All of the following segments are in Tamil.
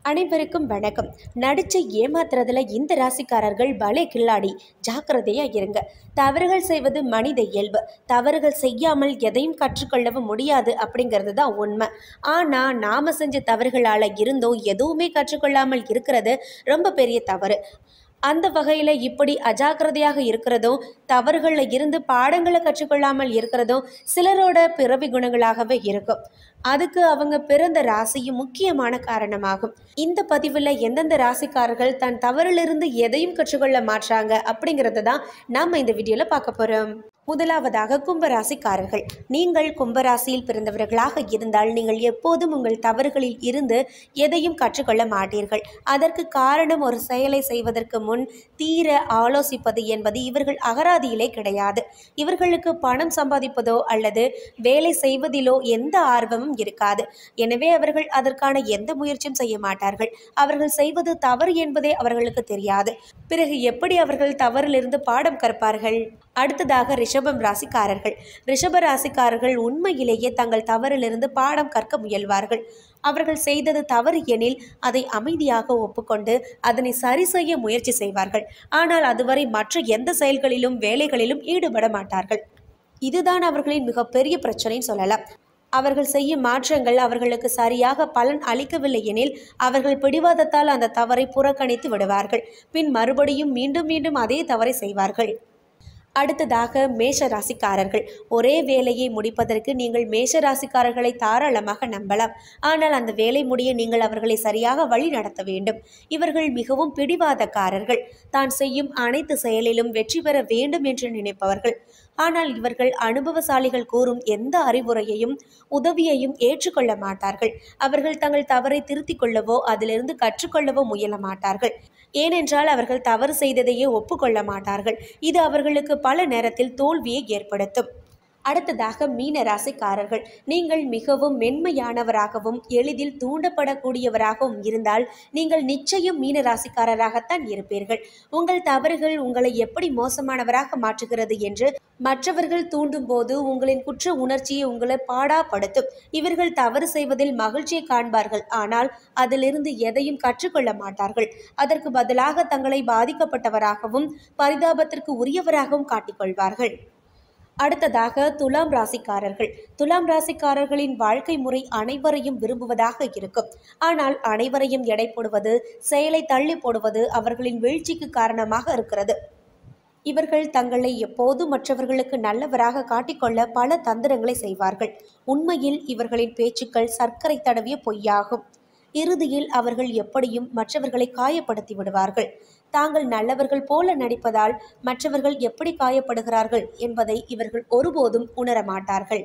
அனைவருக்கும் வணக்கம் நடிச்ச ஏமாத்துறதுல இந்த ராசிக்காரர்கள் பலே கில்லாடி ஜாக்கிரதையா இருங்க தவறுகள் செய்வது மனித இயல்பு தவறுகள் செய்யாமல் எதையும் கற்றுக்கொள்ளவும் முடியாது அப்படிங்கிறது தான் உண்மை ஆனால் நாம செஞ்ச தவறுகளால் இருந்தும் எதுவுமே கற்றுக்கொள்ளாமல் இருக்கிறது ரொம்ப பெரிய தவறு அந்த வகையில் இப்படி அஜாக்கிரதையாக இருக்கிறதும் தவறுகளில் இருந்து பாடங்களை கற்றுக்கொள்ளாமல் இருக்கிறதும் சிலரோட பிறவி குணங்களாகவே இருக்கும் அதுக்கு அவங்க பிறந்த ராசியும் முக்கியமான காரணமாகும் இந்த பதிவில் எந்தெந்த ராசிக்காரர்கள் தன் தவறிலிருந்து எதையும் கற்றுக்கொள்ள மாட்டாங்க அப்படிங்கிறத தான் நாம் இந்த வீடியோவில் பார்க்க போகிறோம் முதலாவதாக கும்பராசிக்காரர்கள் நீங்கள் கும்பராசியில் பிறந்தவர்களாக இருந்தால் நீங்கள் எப்போதும் உங்கள் தவறுகளில் இருந்து எதையும் கற்றுக்கொள்ள மாட்டீர்கள் அதற்கு காரணம் ஒரு செயலை செய்வதற்கு முன் தீர ஆலோசிப்பது என்பது இவர்கள் அகராதியிலே கிடையாது இவர்களுக்கு பணம் சம்பாதிப்பதோ அல்லது வேலை செய்வதிலோ எந்த ஆர்வமும் இருக்காது எனவே அவர்கள் அதற்கான எந்த முயற்சியும் செய்ய மாட்டார்கள் அவர்கள் செய்வது தவறு என்பதே அவர்களுக்கு தெரியாது பிறகு எப்படி அவர்கள் தவறிலிருந்து பாடம் கற்பார்கள் அடுத்ததாக ரிஷபம் ராசிக்காரர்கள் ரிஷப ராசிக்காரர்கள் உண்மையிலேயே தங்கள் தவறிலிருந்து பாடம் கற்க முயல்வார்கள் அவர்கள் செய்தது தவறு எனில் அதை அமைதியாக ஒப்புக்கொண்டு அதனை சரி செய்ய முயற்சி செய்வார்கள் ஆனால் அதுவரை மற்ற எந்த செயல்களிலும் வேலைகளிலும் ஈடுபட மாட்டார்கள் இதுதான் அவர்களின் மிகப்பெரிய பிரச்சனைன்னு சொல்லலாம் அவர்கள் செய்யும் மாற்றங்கள் அவர்களுக்கு சரியாக பலன் அளிக்கவில்லை எனில் அவர்கள் பிடிவாதத்தால் அந்த தவறை புறக்கணித்து விடுவார்கள் பின் மறுபடியும் மீண்டும் மீண்டும் அதே தவறை செய்வார்கள் அடுத்ததாக மேஷ ராசிக்காரர்கள் ஒரே வேலையை முடிப்பதற்கு நீங்கள் மேஷ ராசிக்காரர்களை தாராளமாக நம்பலாம் ஆனால் அந்த வேலை முடிய நீங்கள் அவர்களை சரியாக வழி நடத்த வேண்டும் இவர்கள் மிகவும் பிடிவாதக்காரர்கள் தான் செய்யும் அனைத்து செயலிலும் வெற்றி பெற வேண்டும் என்று நினைப்பவர்கள் ஆனால் இவர்கள் அனுபவசாலிகள் கூறும் எந்த அறிவுரையையும் உதவியையும் ஏற்றுக்கொள்ள மாட்டார்கள் அவர்கள் தங்கள் தவறை திருத்திக் கொள்ளவோ அதிலிருந்து கற்றுக்கொள்ளவோ முயல மாட்டார்கள் ஏனென்றால் அவர்கள் தவறு செய்ததையே ஒப்புக்கொள்ள மாட்டார்கள் இது அவர்களுக்கு பல நேரத்தில் தோல்வியை ஏற்படுத்தும் அடுத்ததாக மீன ராசிக்காரர்கள் நீங்கள் மிகவும் மென்மையானவராகவும் எளிதில் தூண்டப்படக்கூடியவராகவும் இருந்தால் நீங்கள் நிச்சயம் மீன ராசிக்காரராகத்தான் இருப்பீர்கள் உங்கள் தவறுகள் உங்களை எப்படி மோசமானவராக மாற்றுகிறது என்று மற்றவர்கள் தூண்டும் போது உங்களின் குற்ற உணர்ச்சியை உங்களை பாடாப்படுத்தும் இவர்கள் தவறு செய்வதில் மகிழ்ச்சியை காண்பார்கள் ஆனால் அதிலிருந்து எதையும் கற்றுக்கொள்ள மாட்டார்கள் அதற்கு பதிலாக தங்களை பாதிக்கப்பட்டவராகவும் பரிதாபத்திற்கு உரியவராகவும் காட்டிக்கொள்வார்கள் அடுத்ததாக துலாம் ராசிக்காரர்கள் துலாம் ராசிக்காரர்களின் வாழ்க்கை முறை அனைவரையும் விரும்புவதாக இருக்கும் ஆனால் அனைவரையும் எடை போடுவது செயலை தள்ளி போடுவது அவர்களின் வீழ்ச்சிக்கு காரணமாக இருக்கிறது இவர்கள் தங்களை எப்போதும் மற்றவர்களுக்கு நல்லவராக காட்டிக்கொள்ள பல தந்திரங்களை செய்வார்கள் உண்மையில் இவர்களின் பேச்சுக்கள் சர்க்கரை தடவிய பொய்யாகும் இறுதியில் அவர்கள் எப்படியும் மற்றவர்களை காயப்படுத்தி விடுவார்கள் தாங்கள் நல்லவர்கள் போல நடிப்பதால் மற்றவர்கள் எப்படி காயப்படுகிறார்கள் என்பதை இவர்கள் ஒருபோதும் உணர மாட்டார்கள்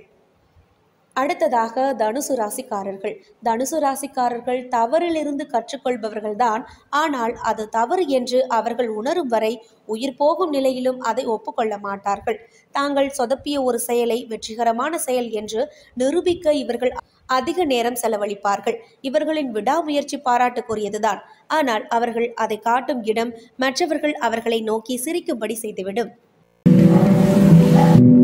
அடுத்ததாக தனுசு ராசிக்காரர்கள் தனுசு ராசிக்காரர்கள் தவறிலிருந்து கற்றுக்கொள்பவர்கள்தான் ஆனால் அது தவறு என்று அவர்கள் உணரும் வரை உயிர் போகும் நிலையிலும் அதை ஒப்புக்கொள்ள மாட்டார்கள் தாங்கள் சொதப்பிய ஒரு செயலை வெற்றிகரமான செயல் என்று நிரூபிக்க இவர்கள் அதிக நேரம் செலவழிப்பார்கள் இவர்களின் விடாமுயற்சி பாராட்டுக்குரியதுதான் ஆனால் அவர்கள் அதை காட்டும் இடம் மற்றவர்கள் அவர்களை நோக்கி சிரிக்கும்படி செய்துவிடும்